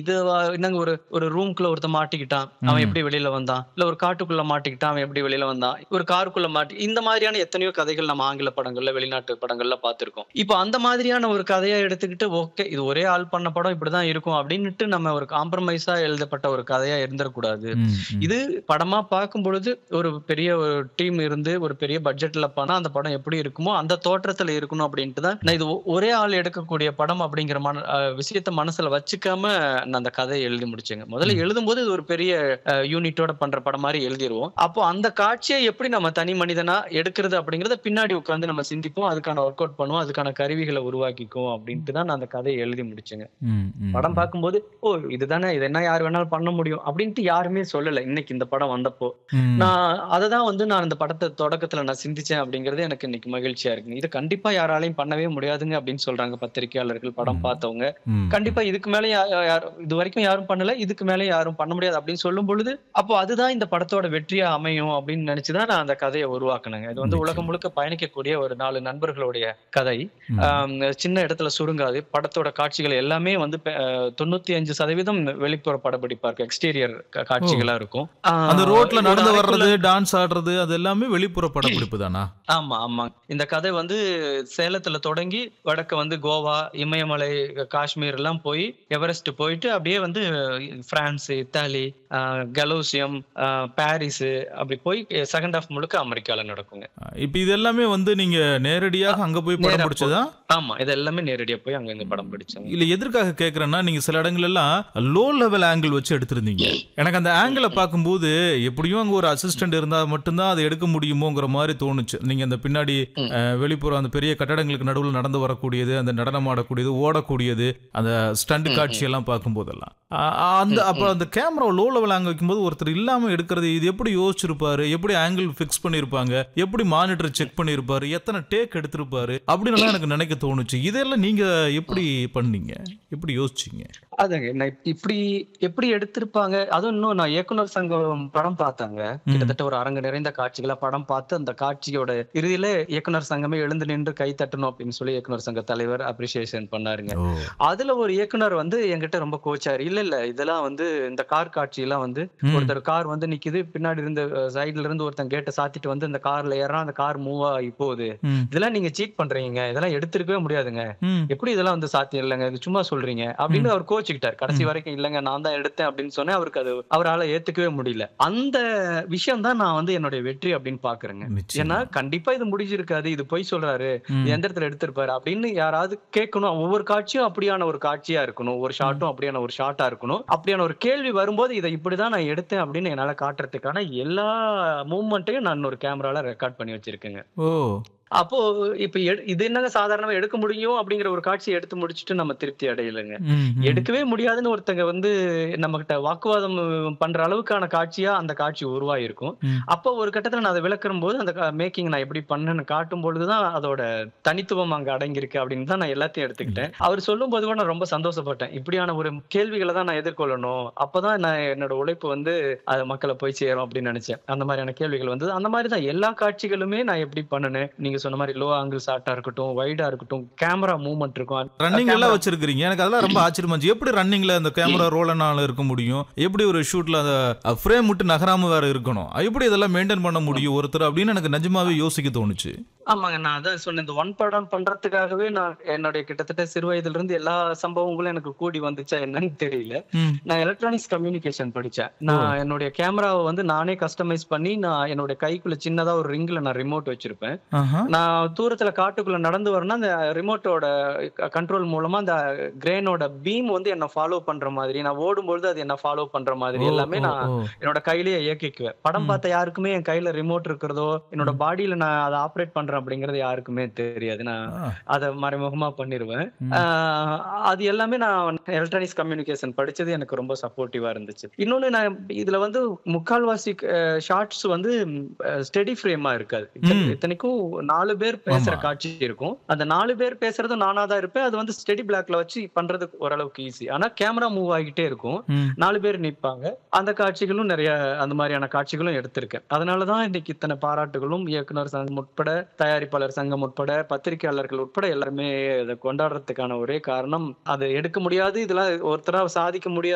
இது வ- என்னங்க ஒரு ஒரு ரூம்குள்ள ஒருத்தன் மாட்டிக்கிட்டான் அவன் ம். எப்படி வெளியில வந்தான் இல்ல ஒரு காட்டுக்குள்ள மாட்டிக்கிட்டான் அவன் எப்படி வெளியில வந்தான் ஒரு காருக்குள்ள மாட்டி இந்த மாதிரியான எத்தனையோ கதைகள் நம்ம ஆங்கில படங்கள்ல வெளிநாட்டு படங்கள்ல பார்த்திருக்கோம் இப்போ அந்த மாதிரியான ஒரு கதையா எடுத்துக்கிட்டு ஓகே இது ஒரே ஆள் பண்ண படம் இப்படிதான் இருக்கும் அப்படின்னுட்டு நம்ம ஒரு காம்ப்ரமைஸா எழுதப்பட்ட ஒரு கதையா இருந்துடக்கூடாது ம், ம். இது படமா பார்க்கும் பொழுது ஒரு பெரிய ஒரு டீம் இருந்து ஒரு பெரிய பட்ஜெட்ல பண்ணா அந்த படம் எப்படி இருக்குமோ அந்த தோற்றத்துல இருக்கணும் அப்படின்ட்டு தான் நான் இது ஒ- ஒரே ஆள் எடுக்கக்கூடிய படம் அப்படிங்கிற மன அஹ் விஷயத்த மனசுல வச்சுக்காம நான் அந்த கதையை எழுதி முடிச்சேங்க முதல்ல எழுதும்போது இது ஒரு பெரிய யூனிட்டோட பண்ற படம் மாதிரி எழுதிருவோம் அப்போ அந்த காட்சியை எப்படி நம்ம தனி மனிதனா எடுக்கிறது அப்படிங்கறத பின்னாடி உட்கார்ந்து நம்ம சிந்திப்போம் அதுக்கான ஒர்க் அவுட் பண்ணுவோம் அதுக்கான கருவிகளை உருவாக்கிக்குவோம் அப்படின்ட்டு தான் நான் அந்த கதையை எழுதி முடிச்சேங்க ம், ம். படம் பார்க்கும்போது ஓ இதுதானே இது என்ன யார் வேணாலும் பண்ண முடியும் அப்படின்ட்டு யாருமே சொல்லல இன்னைக்கு இந்த படம் வந்தப்போ ம். நான் அததான் வந்து நான் இந்த படத்தை தொடக்கத்துல நான் சிந்திச்சேன் அப்படிங்கிறது எனக்கு இன்னைக்கு மகிழ்ச்சியா இருக்கு இது கண்டிப்பா யாராலையும் பண்ணவே முடியாதுங்க அப்படின்னு சொல்றாங்க பத்திரிகையாளர்கள் படம் ம். பார்த்தவங்க ம். கண்டிப்பா இதுக்கு மேல யா- யா- யாரும் இது வரைக்கும் யாரும் பண்ணல இதுக்கு மேல யாரும் பண்ண முடியாது அப்படின்னு சொல்லும் பொழுது அப்போ அதுதான் இந்த படத்தோட வெற்றியா அமையும் அப்படின்னு நினைச்சுதான் நான் அந்த கதையை உருவாக்குனேங்க இது வந்து நிச்சயம். உலகம் முழுக்க பயணிக்கக்கூடிய ஒரு நாலு நண்பர்களுடைய கதை ம். ஆம், சின்ன இடத்துல சுருங்காது படத்தோட காட்சிகள் எல்லாமே வந்து பெ- அஹ், தொண்ணூத்தி அஞ்சு சதவீதம் வெளிப்புற படப்பிடிப்பா இருக்கும் எக்ஸ்டீரியர் காட்சிகளா இருக்கும் அந்த ஆஹ், ரோட்ல ஒரு நடந்து அறைக்குள்ள- வர்றது டான்ஸ் ஆடுறது அது எல்லாமே வெளிப்புற படப்பிடிப்பு தானா ஆமா ஆமா இந்த கதை வந்து சேலத்துல தொடங்கி வடக்க வந்து கோவா இமயமலை காஷ்மீர் எல்லாம் போய் எவரெஸ்ட் போயிட்டு அப்படியே வந்து பிரான்ஸ் இத்தாலி ஆஹ், கலோசியம் ஆஹ், பாரிஸ் அப்படி போய் செகண்ட் ஹாஃப் முழுக்க அமெரிக்கால நடக்குங்க இப்ப இது எல்லாமே வந்து நீங்க நேரடியாக அங்க போய் படம் நேரா பிடிச்சதா ஆமா இது எல்லாமே நேரடியா போய் அங்க படம் பிடிச்சாங்க இல்ல எதற்காக கேக்குறேன்னா நீங்க சில இடங்கள் எல்லாம் லோ லெவல் ஆங்கிள் வச்சு எடுத்திருந்தீங்க எனக்கு அந்த ஆங்கிளை பார்க்கும்போது எப்படியும் அங்க ஒரு அசிஸ்டன்ட் இருந்தா மட்டும்தான் அதை எடுக்க முடியுமோங்கிற மாதிரி தோணுச்சு நீங்க அந்த பின்னாடி ம். அஹ், வெளிப்புறம் அந்த பெரிய கட்டடங்களுக்கு நடுவில் நடந்து வரக்கூடியது அந்த நடனம் ஆடக்கூடியது ஓடக்கூடியது அந்த ஸ்டண்ட் ம், காட்சி எல்லாம் பார்க்கும் போதெல்லாம் அ- அ- அந்த ம், அப்ப அந்த கேமரா லோ லெவல் ஆங்கிள் வைக்கும்போது ஒருத்தர் இல்லாம எடுக்கிறது இது எப்படி யோசிச்சிருப்பாரு எப்படி ஆங்கிள் ஃபிக்ஸ் பண்ணிருப்பாங்க எப்படி மானிட்டர் செக் பண்ணிருப்பாரு எத்தனை டேக் எடுத்திருப்பாரு அப்படின்னு எல்லாம் எனக்கு நினைக்க தோணுச்சு இதெல்லாம் நீங்க எப்படி பண்ணீங்க எப்படி யோசிச்சீங்க அதுங்க நான் இப்ப- இப்படி எப்படி எடுத்திருப்பாங்க அதுவும் இன்னும் நான் இயக்குனர் சங்கம் படம் பார்த்தாங்க கிட்டத்தட்ட ஒரு அரங்கு நிறைந்த காட்சிகளா படம் பார்த்து அந்த காட்சியோட இறுதியில இயக்குனர் சங்கமே எழுந்து நின்று கை தட்டணும் அப்படின்னு சொல்லி இயக்குனர் சங்க தலைவர் அப்ரிசியேஷன் பண்ணாருங்க ஓ அதுல ஒரு இயக்குனர் வந்து என்கிட்ட ரொம்ப கோச்சாரு இல்ல இல்ல இதெல்லாம் வந்து இந்த கார் காட்சி எல்லாம் வந்து ம். ஒருத்தர் கார் வந்து நிக்குது பின்னாடி இருந்து சைடுல இருந்து ஒருத்தன் கேட்டை சாத்திட்டு வந்து இந்த கார்ல ஏறான் அந்த கார் மூவ் ஆகி போகுது ம், இதெல்லாம் நீங்க சீட் பண்றீங்க இதெல்லாம் எடுத்திருக்கவே முடியாதுங்க ம். எப்படி இதெல்லாம் வந்து சாத்தியம் இல்லைங்க இது சும்மா சொல்றீங்க அப்படின்னு அவர் கோச்சுக்கிட்டார் கடைசி வரைக்கும் இல்லைங்க நான் தான் எடுத்தேன் அப்படின்னு சொன்னேன் அவருக்கு அது அவரால ஏத்துக்கவே முடியல அந்த விஷயம் தான் நான் வந்து என்னுடைய வெற்றி அப்படின்னு பாக்குறேங்க நிச்சயமா. ஏன்னா கண்டிப்பா இது முடிஞ்சிருக்காது இது பொய் சொல்றாரு ம். இது எந்த இடத்துல எடுத்திருப்பாரு அப்படின்னு யாராவது கேட்கணும் ஒவ்வொரு காட்சியும் அப்படியான ஒரு காட்சியா இருக்கணும் ஒவ்வொரு ஷாட்டும் அப்படியான ஒரு ஷாட்டா இருக்கணும் அப்படியான ஒரு கேள்வி வரும்போது இதை இப்படிதான் நான் எடுத்தேன் அப்படின்னு என்னால காட்டுறதுக்கான எல்லா மூமெண்ட்டையும் நான் ஒரு கேமரால ரெக்கார்ட் பண்ணி வச்சிருக்கேங்க ஓ அப்போ இப்ப எடு- இது என்னங்க சாதாரணமா எடுக்க முடியும் அப்படிங்கிற ஒரு காட்சியை எடுத்து முடிச்சுட்டு நம்ம திருப்தி அடையலைங்க ம், ம். எடுக்கவே முடியாதுன்னு ஒருத்தங்க வந்து நம்ம கிட்ட வாக்குவாதம் பண்ற அளவுக்கான காட்சியா அந்த காட்சி உருவாயிருக்கும் ம். அப்போ ஒரு கட்டத்துல நான் அதை விளக்கும் போது அந்த மேக்கிங் நான் எப்படி பண்ணேன்னு காட்டும் பொழுதுதான் அதோட தனித்துவம் அங்க அடங்கியிருக்கு அப்படின்னு தான் நான் எல்லாத்தையும் எடுத்துக்கிட்டேன் அவர் சொல்லும் போது கூட நான் ரொம்ப சந்தோஷப்பட்டேன் இப்படியான ஒரு கேள்விகளை தான் நான் எதிர்கொள்ளணும் அப்பதான் நான் என்னோட உழைப்பு வந்து அது மக்களை போய் சேரும் அப்படின்னு நினைச்சேன் அந்த மாதிரியான கேள்விகள் வந்தது அந்த மாதிரி தான் எல்லா காட்சிகளுமே நான் எப்படி பண்ணுனேன் நீங்க சொன்ன மாதிரி லோ ஆங்கிள் ஷாட்டா இருக்கட்டும் வைடா இருக்கட்டும் கேமரா மூவ்மெண்ட் இருக்கும் ரன்னிங் எல்லாம் camera- வச்சிருக்கீங்க எனக்கு அதெல்லாம் ரொம்ப ஆச்சரியமா இருந்துச்சு எப்படி ரன்னிங்ல அந்த கேமரா ரோலனால இருக்க முடியும் எப்படி ஒரு ஷூட்ல அந்த ஃப்ரேம் விட்டு நகராம வேற இருக்கணும் எப்படி இதெல்லாம் மெயின்டைன் பண்ண முடியும் ஒருத்தர் அப்படின்னு எனக்கு நிஜமாவே யோசிக்க தோணுச்சு ஆமாங்க நான் அதான் சொன்னேன் இந்த ஒன் படம் பண்றதுக்காகவே நான் என்னுடைய கிட்டத்தட்ட சிறு வயதுல இருந்து எல்லா சம்பவங்களும் எனக்கு கூடி வந்துச்சா என்னன்னு தெரியல ம். நான் எலக்ட்ரானிக்ஸ் கம்யூனிகேஷன் படிச்சேன் நான் என்னுடைய கேமராவை வந்து நானே கஸ்டமைஸ் பண்ணி நான் என்னுடைய கைக்குள்ள சின்னதா ஒரு ரிங்ல நான் ரிமோட் வச்சிருப்பேன் ஆஹா. நான் தூரத்துல காட்டுக்குள்ள நடந்து வரேன்னா அந்த ரிமோட்டோட கண்ட்ரோல் மூலமா அந்த கிரேனோட பீம் வந்து என்ன ஃபாலோ பண்ற மாதிரி நான் ஓடும்பொழுது அது என்ன ஃபாலோ பண்ற மாதிரி ஓ, எல்லாமே ஓ, நான் ஓ. என்னோட கையிலேயே இயக்கிக்குவேன் படம் ம். பார்த்த யாருக்குமே என் கையில ரிமோட் இருக்கிறதோ என்னோட பாடியில நான் அதை ஆப்ரேட் பண்றேன் அப்படிங்கறது யாருக்குமே தெரியாது நான் ஆ. அதை மறைமுகமா பண்ணிருவேன் ம். ஆஹ் அது எல்லாமே நான் எலக்ட்ரானிக்ஸ் கம்யூனிகேஷன் படிச்சது எனக்கு ரொம்ப சப்போர்ட்டிவா இருந்துச்சு இன்னொன்னு நான் இதுல வந்து முக்கால்வாசி ஷார்ட்ஸ் வந்து ஸ்டெடி ஃப்ரேமா இருக்காது ம். இத்தனைக்கும் நாலு பேர் பேசுற ஆமா. காட்சி இருக்கும் அந்த நாலு பேர் பேசுறதும் நானா தான் இருப்பேன் அது வந்து ஸ்டெடி பிளாக்ல வச்சு பண்றது ஓரளவுக்கு ஈஸி ஆனா கேமரா மூவ் ஆகிட்டே இருக்கும் ம். நாலு பேர் நிப்பாங்க அந்த காட்சிகளும் நிறைய அந்த மாதிரியான காட்சிகளும் எடுத்திருக்கேன் அதனாலதான் இன்னைக்கு இத்தனை பாராட்டுகளும் இயக்குனர் சங்கம் உட்பட தயாரிப்பாளர் சங்கம் உட்பட பத்திரிகையாளர்கள் உட்பட எல்லாருமே அதை கொண்டாடுறதுக்கான ஒரே காரணம் அதை எடுக்க முடியாது இதெல்லாம் ஒருத்தரா சாதிக்க முடியாது